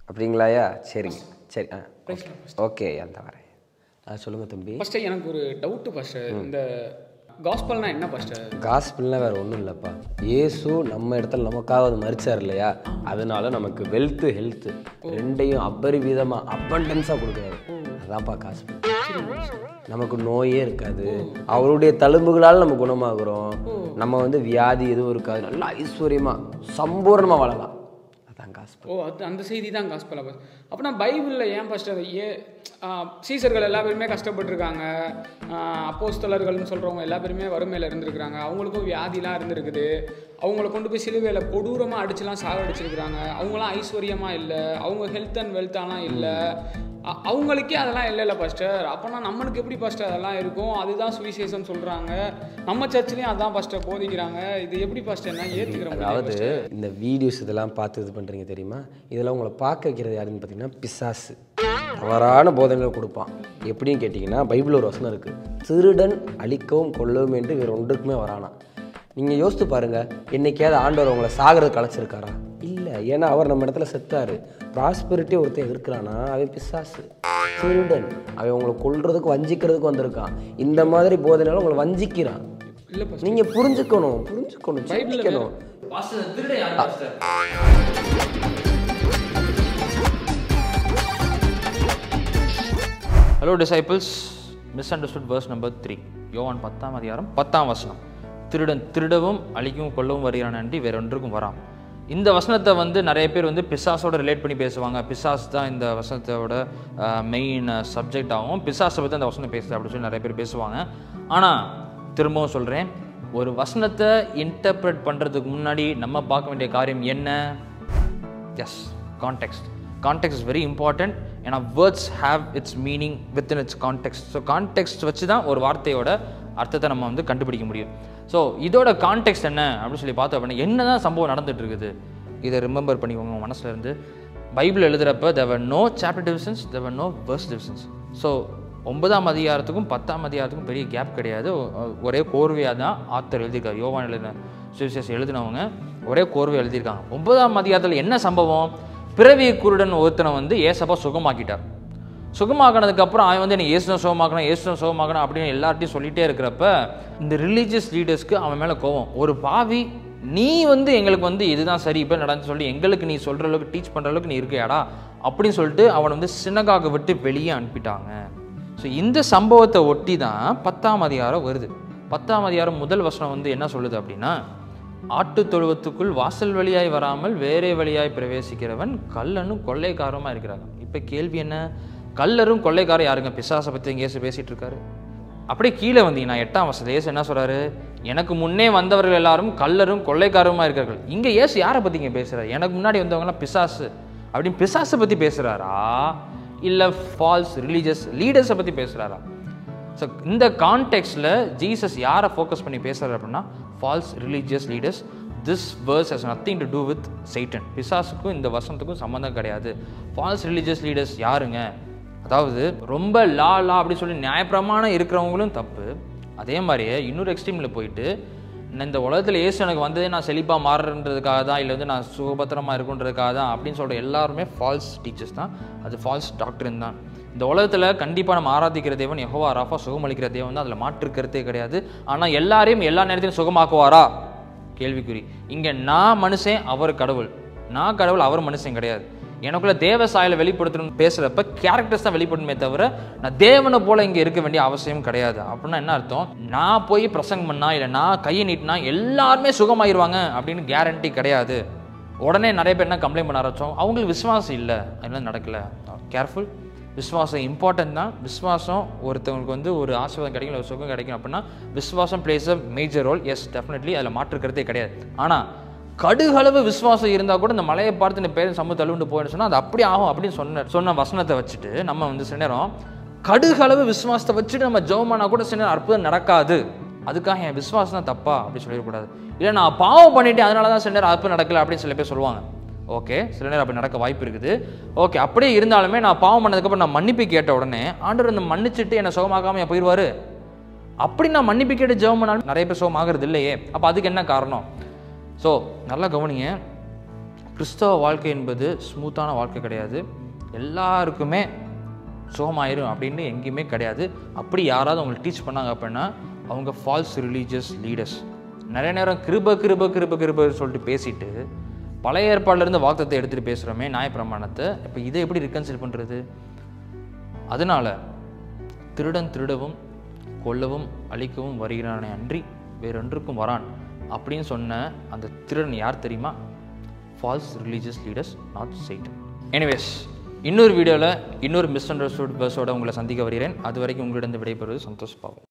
அப்படிங்களாயா சரிங்க சரி ஆ ஓகே அந்த வரேன் ஆ சொல்லுங்கள் தம்பி ஃபஸ்ட்டு எனக்கு ஒரு டவுட்டு ஃபஸ்ட்டு இந்த காஸ்பல்னா என்ன ஃபஸ்ட்டு காஸ்பிள்லாம் வேறு ஒன்றும் இல்லைப்பா இயேசு நம்ம இடத்துல நமக்காக வந்து மறிச்சார் இல்லையா அதனால நமக்கு வெல்த்து ஹெல்த்து ரெண்டையும் அபரிவிதமாக அபண்டன்ஸாக கொடுக்குறாரு அதான்ப்பா காஸ்பிள் நமக்கு நோயே இருக்காது அவருடைய தழும்புகளால் நம்ம குணமாகுறோம் நம்ம வந்து வியாதி எதுவும் இருக்காது நல்லா ஐஸ்வர்யமாக சம்பூர்ணமாக வாழலாம் அதான் காஸ்பிள் ஓ அது அந்த செய்தி தான் காஸ்பல் அப்போ அப்படின்னா பைபிளில் ஏன் ஃபஸ்ட்டு அதை ஏ ஆ, சீசர்கள் எல்லா பேருமே கஷ்டப்பட்டிருக்காங்க அப்போஸ்தலர்கள்னு சொல்கிறவங்க எல்லா பேருமே வறுமையில் இருந்திருக்கிறாங்க அவங்களுக்கும் வியாதிலாம் இருந்திருக்குது அவங்கள கொண்டு போய் சிலுவையில் கொடூரமாக அடிச்சுலாம் சாகடிச்சிருக்கிறாங்க அவங்களாம் ஐஸ்வர்யமாக இல்லை அவங்க ஹெல்த் அண்ட் வெல்த்தாலாம் இல்லை அ- அவங்களுக்கே அதெல்லாம் இல்லை இல்லை பாஸ்டர் அப்போனா நம்மளுக்கு எப்படி பாஸ்டர் அதெல்லாம் இருக்கும் அதுதான் சுவிசேஷம் சொல்கிறாங்க நம்ம சர்ச்லேயும் அதான் பாஸ்டர் போதிக்கிறாங்க இது எப்படி பாஸ்டர் என்ன ஏற்றுக்கிற அதாவது இந்த வீடியோஸ் இதெல்லாம் பார்த்து இது பண்ணுறீங்க தெரியுமா இதெல்லாம் உங்களை பார்க்க வைக்கிறது யாருன்னு பார்த்தீங்கன்னா பிசாசு தவறான போதனைகளை கொடுப்பான் எப்படின்னு கேட்டிங்கன்னா பைபிள் ஒரு வசனம் இருக்குது திருடன் அழிக்கவும் கொல்லவும் என்று வேறு ஒன்றுக்குமே வரானா நீங்கள் யோசித்து பாருங்கள் என்னைக்காவது ஆண்டவர் உங்களை சாகிறது கலைச்சிருக்காரா இல்லை ஏன்னா அவர் நம்ம இடத்துல செத்தாரு ப்ராஸ்பெரிட்டி ஒருத்தன் இருக்கிறானா அவன் பிசாசு திருடன் அவன் உங்களை கொல்றதுக்கு வஞ்சிக்கிறதுக்கு வந்திருக்கான் இந்த மாதிரி போதனையால உங்களை வஞ்சிக்கிறான் இல்லை நீங்கள் புரிஞ்சுக்கணும் புரிஞ்சுக்கணும் சிந்திக்கணும் hello disciples misunderstood verse number three யோவான் பத்தாம் அதிகாரம் பத்தாம் வசனம் திருடன் திருடவும் அழிக்கவும் கொல்லவும் வருகிறான் அன்றி வேற ஒன்றுக்கும் வரான் இந்த வசனத்தை வந்து நிறைய பேர் வந்து பிசாஸோட ரிலேட் பண்ணி பேசுவாங்க பிசாஸ் தான் இந்த வசனத்தோட மெயின் சப்ஜெக்ட் ஆகும் பிசாஸை பற்றி அந்த வசனம் பேசுது அப்படின்னு சொல்லி நிறைய பேர் பேசுவாங்க ஆனால் திரும்பவும் சொல்கிறேன் ஒரு வசனத்தை இன்டர்பிரட் பண்ணுறதுக்கு முன்னாடி நம்ம பார்க்க வேண்டிய காரியம் என்ன yes context context is very important ஏன்னா words have its meaning with in its context so context வச்சு தான் ஒரு வார்த்தையோட அர்த்தத்தை நம்ம வந்து கண்டுபிடிக்க முடியும் ஸோ இதோட கான்டெக்ட் என்ன அப்படின்னு சொல்லி பார்த்தோம் அப்படின்னா என்ன தான் சம்பவம் நடந்துட்டு இருக்குது இதை ரிமெம்பர் பண்ணிக்கோங்க உங்கள் மனசுல இருந்து பைபிள் எழுதுறப்ப there were no chapter divisions there were no verse divisions so ஒன்பதாம் அதிகாரத்துக்கும் பத்தாம் அதிகாரத்துக்கும் பெரிய கேப் கிடையாது ஒ- ஒரே கோர்வையாக தான் ஆத்தர் எழுதியிருக்காரு யோவான் எழுதின சுவிசேஷம் எழுதினவங்க ஒரே கோர்வை எழுதியிருக்காங்க ஒன்பதாம் அதிகாரத்தில் என்ன சம்பவம் பிறவி குருடன் ஒருத்தனை வந்து ஏசப்பா சுகமாக்கிட்டார் சுகமாக்கினதுக்கப்புறம் அவன் வந்து எனக்கு ஏசுன சுகமாக்கணும் ஏசுன சுகமாக்கணும் அப்படின்னு எல்லார்ட்டையும் சொல்லிட்டே இருக்கிறப்ப இந்த ரிலீஜியஸ் லீடர்ஸ்க்கு அவன் மேலே கோவம் ஒரு பாவி நீ வந்து எங்களுக்கு வந்து இதுதான் சரி இப்போ நடந்து சொல்லி எங்களுக்கு நீ சொல்கிற அளவுக்கு டீச் பண்ணுற அளவுக்கு நீ இருக்கியாடா அப்படின்னு சொல்லிட்டு அவனை வந்து சினகாக விட்டு வெளியே அனுப்பிட்டாங்க ஸோ இந்த சம்பவத்தை ஒட்டி தான் பத்தாம் அதிகாரம் வருது பத்தாம் அதிகாரம் முதல் வசனம் வந்து என்ன சொல்லுது அப்படின்னா ஆட்டு தொழுவத்துக்குள் வாசல் வழியாய் வராமல் வேறே வழியாய் பிரவேசிக்கிறவன் கல்லனும் கொள்ளைக்காரமா இருக்கிறாங்க இப்போ கேள்வி என்ன கல்லரும் கொள்ளைக்காரரும் யாருங்க பிசாசை பற்றி இங்கே இயேசு பேசிட்டு இருக்காரு அப்படியே கீழே வந்தீங்கன்னா எட்டாம் வசதி இயேசு என்ன சொல்றாரு எனக்கு முன்னே வந்தவர்கள் எல்லாரும் கல்லரும் கொள்ளைக்காரருமா இருக்கிறார்கள் இங்கே இயேசு யாரை பற்றி இங்கே பேசுறாரு எனக்கு முன்னாடி வந்தவங்கலாம் பிசாசு அப்படின்னு பிசாசை பற்றி பேசுகிறாரா இல்லை ஃபால்ஸ் ரிலீஜியஸ் லீடர்ஸை பற்றி பேசுகிறாரா ஸோ இந்த கான்டெக்ட்ல ஜீசஸ் யாரை ஃபோக்கஸ் பண்ணி பேசுறாரு அப்படின்னா false religious leaders this verse has nothing to do with Satan பிசாசுக்கும் இந்த வசனத்துக்கும் சம்மந்தம் கிடையாது ஃபால்ஸ் ரிலீஜியஸ் லீடர்ஸ் யாருங்க அதாவது ரொம்ப லா லா அப்படின்னு சொல்லி நியாயப்பிரமாணம் இருக்கிறவங்களும் தப்பு அதே மாதிரியே இன்னொரு எக்ஸ்ட்ரீமில் போயிட்டு நான் இந்த உலகத்தில் ஏசு எனக்கு வந்ததே நான் செழிப்பாக மாறுறதுக்காக தான் இல்லை வந்து நான் சுகபத்திரமா இருக்குன்றதுக்காக தான் அப்படின்னு சொல்கிற எல்லாருமே ஃபால்ஸ் டீச்சர்ஸ் தான் அது ஃபால்ஸ் டாக்டரின் தான் இந்த உலகத்தில் கண்டிப்பாக நம்ம ஆராதிக்கிற தேவன் யெகோவா ராஃபா சுகமளிக்கிற தேவன் தான் அதில் மாற்று கருத்தே கிடையாது ஆனால் எல்லாரையும் எல்லா நேரத்திலும் சுகமாக்குவாரா கேள்விக்குறி இங்கே நான் மனுஷன் அவர் கடவுள் நான் கடவுள் அவர் மனுஷன் கிடையாது எனக்குள்ள தேவ சாயலை வெளிப்படுத்தணும்னு பேசுகிறப்ப கேரக்டர்ஸ் தான் வெளிப்படணுமே தவிர நான் தேவனை போல இங்கே இருக்க வேண்டிய அவசியம் கிடையாது அப்படின்னா என்ன அர்த்தம் நான் போய் பிரசங்கம் பண்ணா இல்லை நான் கையை நீட்டினா எல்லாருமே சுகமாயிருவாங்க அப்படின்னு கேரண்டி கிடையாது உடனே நிறைய பேர் என்ன கம்ப்ளைண்ட் பண்ண ஆரம்பிச்சோம் அவங்களுக்கு விசுவாசம் இல்லை அதெல்லாம் நடக்கல கேர்ஃபுல் விசுவாசம் இம்பார்ட்டன்ட் தான் விசுவாசம் ஒருத்தவங்களுக்கு வந்து ஒரு ஆசீர்வாதம் கிடைக்கும் இல்லை ஒரு சுகம் கிடைக்கும் அப்படின்னா விசுவாசம் plays a major role yes definitely அதில் மாற்றுக்கிறதே கிடையாது ஆனால் கடுகளவு விசுவாசம் இருந்தால் கூட இந்த மலையை பார்த்து இந்த பேரும் சமூக தள்ளுண்டு போயின்னு சொன்னால் அது அப்படி ஆகும் அப்படின்னு சொன்ன சொன்ன வசனத்தை வச்சுட்டு நம்ம வந்து சில நேரம் கடுகளவு விசுவாசத்தை வச்சுட்டு நம்ம ஜெபமானா கூட சில நேரம் அற்புதம் நடக்காது அதுக்காக என் விசுவாசம் தான் தப்பா அப்படி சொல்லிடக்கூடாது இல்லை நான் பாவம் பண்ணிட்டேன் அதனால தான் சில நேரம் அற்புதம் நடக்கல அப்படின்னு சில பேர் சொல்லுவாங்க ஓகே சில நேரம் அப்படி நடக்க வாய்ப்பு இருக்குது ஓகே அப்படியே இருந்தாலுமே நான் பாவம் பண்ணதுக்கப்புறம் நான் மன்னிப்பு கேட்ட உடனே ஆண்டவர் இந்த மன்னிச்சுட்டு என்னை சுகமாக்காம என் போயிடுவாரு அப்படி நான் மன்னிப்பு கேட்டு ஜெபம் பண்ணாலும் நிறைய பேர் சுகமாகிறது இல்லையே அப்போ அதுக்கு என்ன காரணம் ஸோ நல்லா கவனிங்க கிறிஸ்தவ வாழ்க்கை என்பது ஸ்மூத்தான வாழ்க்கை கிடையாது எல்லாருக்குமே சுகமாயிரும் அப்படின்னு எங்கேயுமே கிடையாது அப்படி யாராவது உங்களுக்கு டீச் பண்ணாங்க அப்படின்னா அவங்க ஃபால்ஸ் ரிலீஜியஸ் லீடர்ஸ் நிறைய நேரம் கிருப கிருப கிருப கிருப சொல்லிட்டு பேசிட்டு பழைய ஏற்பாடுலேருந்து வாக்குத்தத்தை எடுத்துகிட்டு பேசுகிறோமே நியாயப்பிரமாணத்தை இப்போ இதை எப்படி ரிகன்சில் பண்ணுறது அதனால் திருடன் திருடவும் கொல்லவும் அழிக்கவும் வருகிறானே அன்றி வேறொன்றுக்கும் வரான் அப்படின்னு சொன்ன அந்த திருடன் யார் தெரியுமா false religious leaders not Satan anyways இன்னொரு வீடியோவில் இன்னொரு மிஸ் அண்டர்ஸ்டுட் பஸ்ஸோட உங்களை சந்திக்க வருகிறேன் அது வரைக்கும் உங்களிடம் விடைபெறுவது சந்தோஷ் பாவம்